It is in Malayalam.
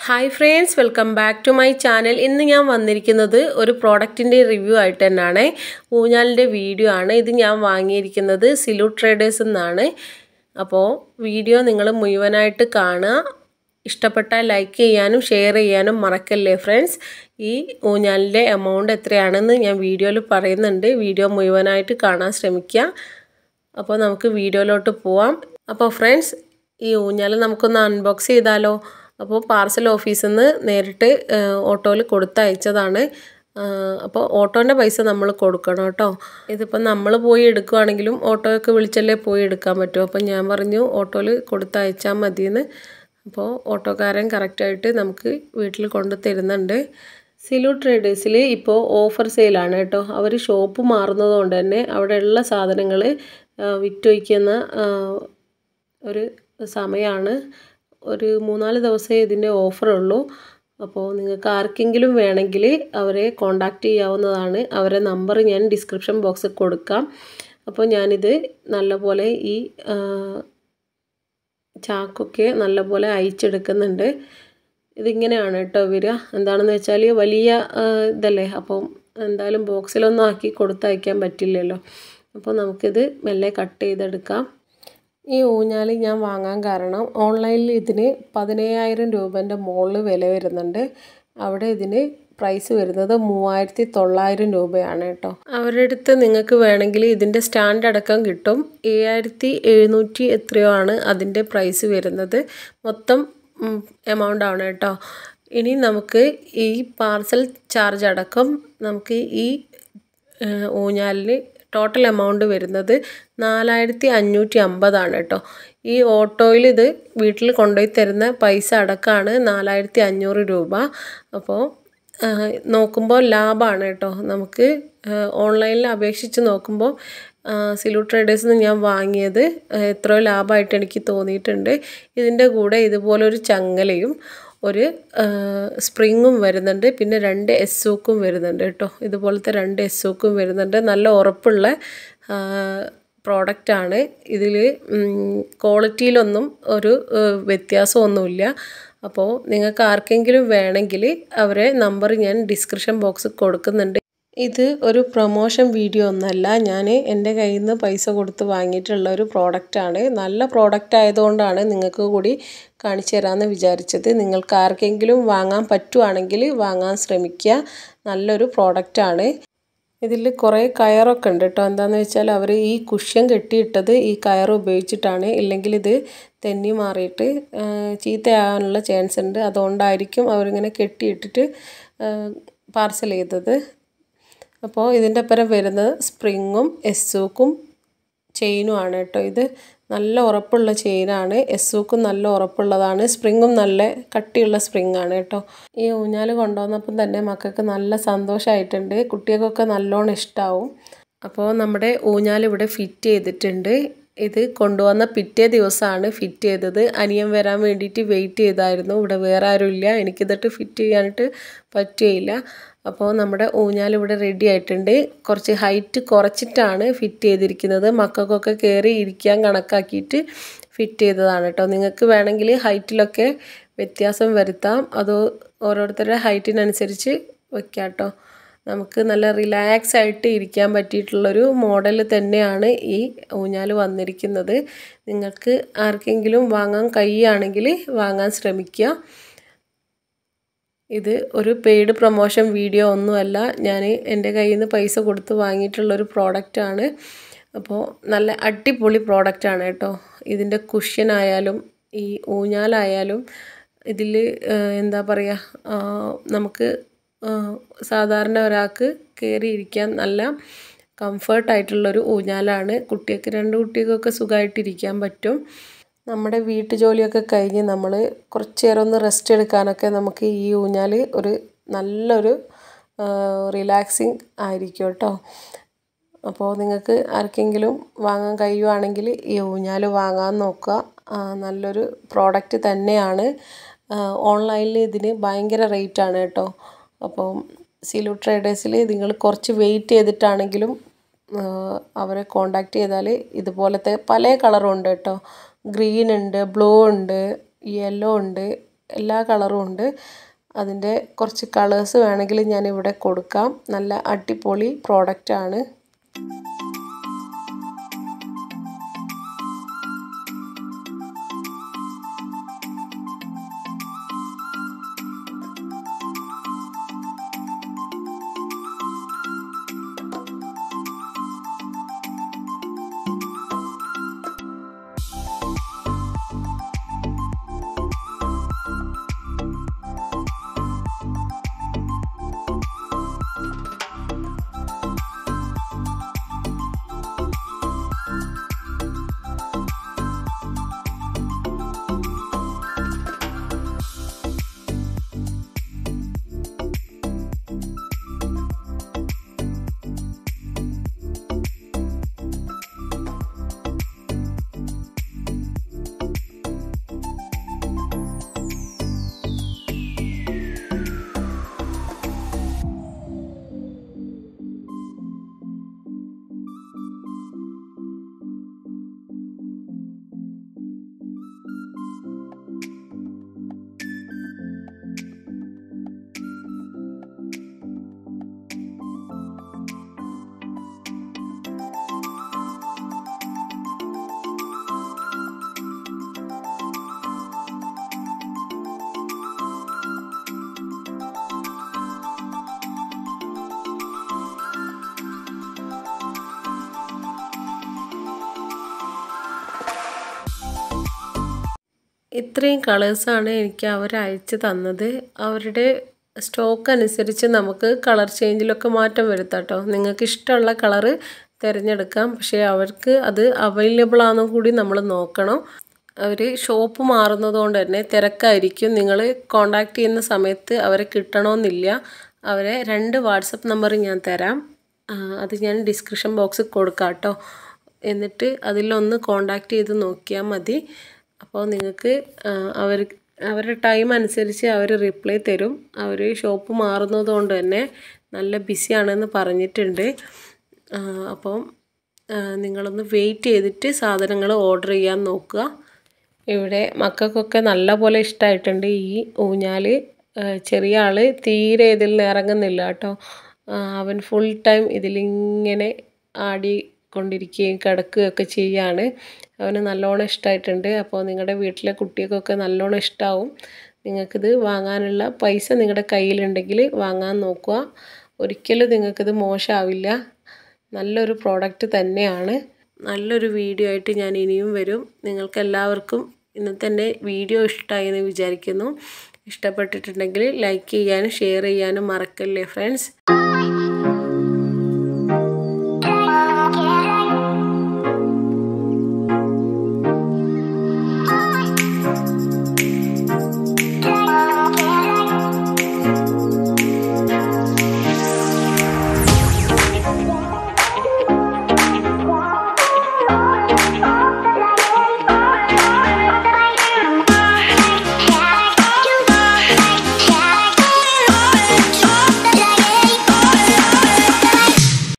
hi friends welcome back to my channel ഇന്ന് ഞാൻ വന്നിരിക്കുന്നത് ഒരു പ്രോഡക്റ്റിൻ്റെ റിവ്യൂ ആയിട്ട് തന്നെയാണ് ഊഞ്ഞാലിൻ്റെ വീഡിയോ ആണ് ഇത് ഞാൻ വാങ്ങിയിരിക്കുന്നത് സിലു ട്രേഡേഴ്സ് എന്നാണ് അപ്പോൾ വീഡിയോ നിങ്ങൾ മുഴുവനായിട്ട് കാണുക ഇഷ്ടപ്പെട്ടാൽ ലൈക്ക് ചെയ്യാനും ഷെയർ ചെയ്യാനും മറക്കല്ലേ ഫ്രണ്ട്സ് ഈ ഊഞ്ഞാലിൻ്റെ എമൗണ്ട് എത്രയാണെന്ന് ഞാൻ വീഡിയോയിൽ പറയുന്നുണ്ട് വീഡിയോ മുഴുവനായിട്ട് കാണാൻ ശ്രമിക്കുക അപ്പോൾ നമുക്ക് വീഡിയോയിലോട്ട് പോവാം അപ്പോൾ ഫ്രണ്ട്സ് ഈ ഊഞ്ഞാൽ നമുക്കൊന്ന് അൺബോക്സ് ചെയ്താലോ അപ്പോൾ പാർസൽ ഓഫീസിൽ നിന്ന് നേരിട്ട് ഓട്ടോയിൽ കൊടുത്തയച്ചതാണ് അപ്പോൾ ഓട്ടോൻ്റെ പൈസ നമ്മൾ കൊടുക്കണം കേട്ടോ ഇതിപ്പോൾ നമ്മൾ പോയി എടുക്കുകയാണെങ്കിലും ഓട്ടോയൊക്കെ വിളിച്ചല്ലേ പോയി എടുക്കാൻ പറ്റും അപ്പോൾ ഞാൻ പറഞ്ഞു ഓട്ടോയിൽ കൊടുത്തയച്ചാൽ മതിയെന്ന് അപ്പോൾ ഓട്ടോക്കാരൻ കറക്റ്റായിട്ട് നമുക്ക് വീട്ടിൽ കൊണ്ട് തരുന്നുണ്ട് സിലു ട്രേഡേഴ്സിൽ ഇപ്പോൾ ഓഫർ സെയിലാണ് കേട്ടോ അവർ ഷോപ്പ് മാറുന്നത് കൊണ്ട് തന്നെ അവിടെയുള്ള സാധനങ്ങൾ വിറ്റൊഴിക്കുന്ന ഒരു സമയമാണ് ഒരു മൂന്നാല് ദിവസമേ ഇതിൻ്റെ ഓഫറുള്ളൂ അപ്പോൾ നിങ്ങൾക്ക് ആർക്കെങ്കിലും വേണമെങ്കിൽ അവരെ കോണ്ടാക്റ്റ് ചെയ്യാവുന്നതാണ് അവരെ നമ്പർ ഞാൻ ഡിസ്ക്രിപ്ഷൻ ബോക്സിൽ കൊടുക്കാം അപ്പോൾ ഞാനിത് നല്ലപോലെ ഈ ചാക്കൊക്കെ നല്ലപോലെ അയച്ചെടുക്കുന്നുണ്ട് ഇതിങ്ങനെയാണ് കേട്ടോ വരിക എന്താണെന്ന് വെച്ചാൽ വലിയ ഇതല്ലേ അപ്പം എന്തായാലും ബോക്സിലൊന്നും ആക്കി കൊടുത്തയക്കാൻ പറ്റില്ലല്ലോ അപ്പോൾ നമുക്കിത് മെല്ലെ കട്ട് ചെയ്തെടുക്കാം ഈ ഊഞ്ഞാൽ ഞാൻ വാങ്ങാൻ കാരണം ഓൺലൈനിൽ ഇതിന് പതിനയ്യായിരം രൂപേൻ്റെ മുകളിൽ വില വരുന്നുണ്ട് അവിടെ ഇതിന് പ്രൈസ് വരുന്നത് മൂവായിരത്തി തൊള്ളായിരം രൂപയാണ് കേട്ടോ അവരുടെ അടുത്ത് നിങ്ങൾക്ക് വേണമെങ്കിൽ ഇതിൻ്റെ സ്റ്റാൻഡ് അടക്കം കിട്ടും ഏഴായിരത്തി എഴുന്നൂറ്റി എത്രയോ ആണ് അതിൻ്റെ പ്രൈസ് വരുന്നത് മൊത്തം എമൗണ്ട് ആണ് കേട്ടോ ഇനി നമുക്ക് ഈ പാർസൽ ചാർജ് അടക്കം നമുക്ക് ഈ ഊഞ്ഞാലിന് ടോട്ടൽ എമൗണ്ട് വരുന്നത് നാലായിരത്തി അഞ്ഞൂറ്റി അമ്പതാണ് കേട്ടോ ഈ ഓട്ടോയിൽ ഇത് വീട്ടിൽ കൊണ്ടുപോയി തരുന്ന പൈസ അടക്കമാണ് നാലായിരത്തി അഞ്ഞൂറ് രൂപ അപ്പോൾ നോക്കുമ്പോൾ ലാഭമാണ് കേട്ടോ നമുക്ക് ഓൺലൈനിൽ അപേക്ഷിച്ച് നോക്കുമ്പോൾ സിലു ട്രേഡേഴ്സിൽ നിന്ന് ഞാൻ വാങ്ങിയത് എത്രയോ ലാഭമായിട്ട് എനിക്ക് തോന്നിയിട്ടുണ്ട് ഇതിൻ്റെ കൂടെ ഇതുപോലൊരു ചങ്ങലയും ഒരു സ്പ്രിങ്ങും വരുന്നുണ്ട് പിന്നെ രണ്ട് എസ്സൂക്കും വരുന്നുണ്ട് കേട്ടോ ഇതുപോലത്തെ രണ്ട് എസ്സൂക്കും വരുന്നുണ്ട് നല്ല ഉറപ്പുള്ള പ്രോഡക്റ്റാണ് ഇതിൽ ക്വാളിറ്റിയിലൊന്നും ഒരു വ്യത്യാസമൊന്നുമില്ല അപ്പോൾ നിങ്ങൾക്ക് ആർക്കെങ്കിലും വേണമെങ്കിൽ അവരെ നമ്പർ ഞാൻ ഡിസ്ക്രിപ്ഷൻ ബോക്സിൽ കൊടുക്കുന്നുണ്ട് ഇത് ഒരു പ്രൊമോഷൻ വീഡിയോ ഒന്നല്ല ഞാൻ എൻ്റെ കയ്യിൽ നിന്ന് പൈസ കൊടുത്ത് വാങ്ങിയിട്ടുള്ള ഒരു പ്രോഡക്റ്റാണ് നല്ല പ്രോഡക്റ്റ് ആയതുകൊണ്ടാണ് നിങ്ങൾക്ക് കൂടി കാണിച്ചു തരാമെന്ന് വിചാരിച്ചത് നിങ്ങൾക്ക് ആർക്കെങ്കിലും വാങ്ങാൻ പറ്റുവാണെങ്കിൽ വാങ്ങാൻ ശ്രമിക്കുക നല്ലൊരു പ്രോഡക്റ്റാണ് ഇതിൽ കുറേ കയറൊക്കെ ഉണ്ട് കേട്ടോ എന്താണെന്ന് വെച്ചാൽ അവർ ഈ കുഷ്യൻ കെട്ടിയിട്ടത് ഈ കയർ ഉപയോഗിച്ചിട്ടാണ് ഇല്ലെങ്കിൽ ഇത് തെന്നി മാറിയിട്ട് ചീത്തയാകാനുള്ള ചാൻസ് ഉണ്ട് അതുകൊണ്ടായിരിക്കും അവരിങ്ങനെ കെട്ടിയിട്ടിട്ട് പാർസൽ ചെയ്തത് അപ്പോൾ ഇതിൻ്റെ ഒപ്പം വരുന്നത് സ്പ്രിങ്ങും എസ്സൂക്കും ചെയിനുമാണ് കേട്ടോ ഇത് നല്ല ഉറപ്പുള്ള ചെയിനാണ് എസ്സൂക്കും നല്ല ഉറപ്പുള്ളതാണ് സ്പ്രിങ്ങും നല്ല കട്ടിയുള്ള സ്പ്രിങ് ആണ് കേട്ടോ ഈ ഊഞ്ഞാൽ കൊണ്ടുവന്നപ്പം തന്നെ മക്കൾക്ക് നല്ല സന്തോഷമായിട്ടുണ്ട് കുട്ടികൾക്കൊക്കെ നല്ലോണം ഇഷ്ടമാവും അപ്പോൾ നമ്മുടെ ഊഞ്ഞാൽ ഇവിടെ ഫിറ്റ് ചെയ്തിട്ടുണ്ട് ഇത് കൊണ്ടുവന്ന പിറ്റേ ദിവസമാണ് ഫിറ്റ് ചെയ്തത് അനിയൻ വരാൻ വേണ്ടിയിട്ട് വെയിറ്റ് ചെയ്തായിരുന്നു ഇവിടെ വേറെ ആരുമില്ല എനിക്കിതിട്ട് ഫിറ്റ് ചെയ്യാനായിട്ട് പറ്റുകയില്ല അപ്പോൾ നമ്മുടെ ഊഞ്ഞാൽ ഇവിടെ റെഡി ആയിട്ടുണ്ട് കുറച്ച് ഹൈറ്റ് കുറച്ചിട്ടാണ് ഫിറ്റ് ചെയ്തിരിക്കുന്നത് മക്കൾക്കൊക്കെ കയറി ഇരിക്കാൻ കണക്കാക്കിയിട്ട് ഫിറ്റ് ചെയ്തതാണ് കേട്ടോ നിങ്ങൾക്ക് വേണമെങ്കിൽ ഹൈറ്റിലൊക്കെ വ്യത്യാസം വരുത്താം അത് ഓരോരുത്തരുടെ ഹൈറ്റിനനുസരിച്ച് വയ്ക്കാം കേട്ടോ നമുക്ക് നല്ല റിലാക്സ് ആയിട്ട് ഇരിക്കാൻ പറ്റിയിട്ടുള്ളൊരു മോഡൽ തന്നെയാണ് ഈ ഊഞ്ഞാൽ വന്നിരിക്കുന്നത് നിങ്ങൾക്ക് ആർക്കെങ്കിലും വാങ്ങാൻ കഴിയുകയാണെങ്കിൽ വാങ്ങാൻ ശ്രമിക്കുക ഇത് ഒരു പെയ്ഡ് പ്രൊമോഷൻ വീഡിയോ ഒന്നുമല്ല ഞാൻ എൻ്റെ കയ്യിൽ നിന്ന് പൈസ കൊടുത്ത് വാങ്ങിയിട്ടുള്ളൊരു പ്രോഡക്റ്റാണ് അപ്പോൾ നല്ല അടിപൊളി പ്രോഡക്റ്റാണ് കേട്ടോ ഇതിൻ്റെ കുഷ്യനായാലും ഈ ഊഞ്ഞാലായാലും ഇതിൽ എന്താ പറയുക നമുക്ക് സാധാരണ ഒരാൾക്ക് കയറിയിരിക്കാൻ നല്ല കംഫർട്ടായിട്ടുള്ളൊരു ഊഞ്ഞാലാണ് കുട്ടികൾക്ക് രണ്ട് കുട്ടികൾക്കൊക്കെ സുഖമായിട്ടിരിക്കാൻ പറ്റും നമ്മുടെ വീട്ടു ജോലിയൊക്കെ കഴിഞ്ഞ് നമ്മൾ കുറച്ച് നേരം ഒന്ന് റെസ്റ്റ് എടുക്കാനൊക്കെ നമുക്ക് ഈ ഊഞ്ഞാൽ ഒരു നല്ലൊരു റിലാക്സിങ് ആയിരിക്കും കേട്ടോ അപ്പോൾ നിങ്ങൾക്ക് ആർക്കെങ്കിലും വാങ്ങാൻ കഴിയുവാണെങ്കിൽ ഈ ഊഞ്ഞാൽ വാങ്ങാൻ നോക്കുക നല്ലൊരു പ്രോഡക്റ്റ് തന്നെയാണ് ഓൺലൈനിൽ ഇതിന് ഭയങ്കര റേറ്റാണ് കേട്ടോ അപ്പോൾ സിലു ട്രേഡേഴ്സിൽ നിങ്ങൾ കുറച്ച് വെയിറ്റ് ചെയ്തിട്ടാണെങ്കിലും അവരെ കോണ്ടാക്ട് ചെയ്താൽ ഇതുപോലത്തെ പല കളറും ഉണ്ട് കേട്ടോ ഗ്രീൻ ഉണ്ട് ബ്ലൂ ഉണ്ട് യെല്ലോ ഉണ്ട് എല്ലാ കളറും ഉണ്ട് അതിൻ്റെ കുറച്ച് കളേഴ്സ് വേണമെങ്കിൽ ഞാൻ ഇവിടെ കൊടുക്കാം നല്ല അടിപൊളി പ്രോഡക്റ്റാണ് ഇത്രയും കളേഴ്സാണ് എനിക്ക് അവർ അയച്ചു തന്നത് അവരുടെ സ്റ്റോക്ക് അനുസരിച്ച് നമുക്ക് കളർ ചേഞ്ചിലൊക്കെ മാറ്റം വരുത്താം കേട്ടോ നിങ്ങൾക്ക് ഇഷ്ടമുള്ള കളറ് തിരഞ്ഞെടുക്കാം പക്ഷേ അവർക്ക് അത് അവൈലബിൾ ആണെന്നും കൂടി നമ്മൾ നോക്കണം അവർ ഷോപ്പ് മാറുന്നത് കൊണ്ട് തന്നെ തിരക്കായിരിക്കും നിങ്ങൾ കോണ്ടാക്ട് ചെയ്യുന്ന സമയത്ത് അവരെ കിട്ടണമെന്നില്ല അവരെ രണ്ട് വാട്സപ്പ് നമ്പർ ഞാൻ തരാം അത് ഞാൻ ഡിസ്ക്രിപ്ഷൻ ബോക്സിൽ കൊടുക്കാം കേട്ടോ എന്നിട്ട് അതിലൊന്ന് കോണ്ടാക്ട് ചെയ്ത് നോക്കിയാൽ മതി അപ്പോൾ നിങ്ങൾക്ക് അവർ അവരുടെ ടൈം അനുസരിച്ച് അവർ റിപ്ലൈ തരും അവർ ഷോപ്പ് മാറുന്നത് കൊണ്ട് തന്നെ നല്ല ബിസിയാണെന്ന് പറഞ്ഞിട്ടുണ്ട് അപ്പം നിങ്ങളൊന്ന് വെയിറ്റ് ചെയ്തിട്ട് സാധനങ്ങൾ ഓർഡർ ചെയ്യാൻ നോക്കുക ഇവിടെ മക്കൾക്കൊക്കെ നല്ല പോലെ ഇഷ്ടമായിട്ടുണ്ട് ഈ ഊഞ്ഞാൽ ചെറിയ ആൾ തീരെ ഇതിൽ നിന്ന് ഇറങ്ങുന്നില്ല കേട്ടോ അവൻ ഫുൾ ടൈം ഇതിലിങ്ങനെ ആടി കൊണ്ടിരിക്കുകയും കിടക്കുകയൊക്കെ ചെയ്യാണ് അവന് നല്ലോണം ഇഷ്ടമായിട്ടുണ്ട് അപ്പോൾ നിങ്ങളുടെ വീട്ടിലെ കുട്ടികൾക്കൊക്കെ നല്ലോണം ഇഷ്ടമാവും നിങ്ങൾക്കിത് വാങ്ങാനുള്ള പൈസ നിങ്ങളുടെ കയ്യിലുണ്ടെങ്കിൽ വാങ്ങാൻ നോക്കുക ഒരിക്കലും നിങ്ങൾക്കിത് മോശമാവില്ല നല്ലൊരു പ്രോഡക്റ്റ് തന്നെയാണ് നല്ലൊരു വീഡിയോ ആയിട്ട് ഞാൻ ഇനിയും വരും നിങ്ങൾക്ക് എല്ലാവർക്കും ഇന്നത്തെ എൻ്റെ വീഡിയോ ഇഷ്ടമായി എന്ന് വിചാരിക്കുന്നു ഇഷ്ടപ്പെട്ടിട്ടുണ്ടെങ്കിൽ ലൈക്ക് ചെയ്യാനും ഷെയർ ചെയ്യാനും മറക്കല്ലേ ഫ്രണ്ട്സ്